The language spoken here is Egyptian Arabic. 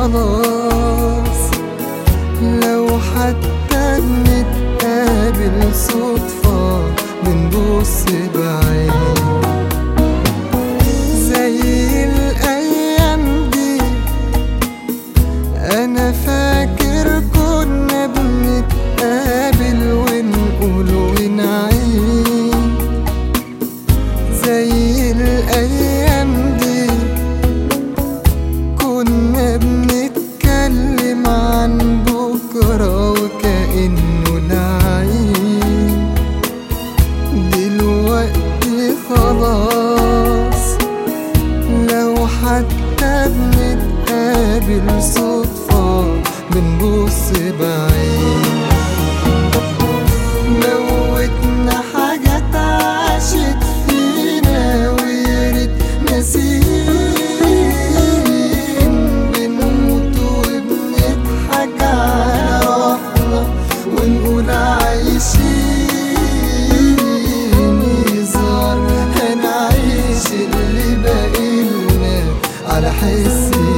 خلاص لو حتى بنتقابل صدفة بنبص بعيد زي الأيام دي أنا فاكر كنا بنتقابل ونقول ونعيد زي الأيام دي كنا بنتكلم عن بكرة وكأنه نعيم دلوقتي خلاص لو حتى بنتقابل صدفة بنبص بعيد موتنا حاجات عاشت فينا وياريت ناسين بنموت وبنضحك على روحنا ونقول عايشين يظهر هنعيش اللي باقيلنا على حس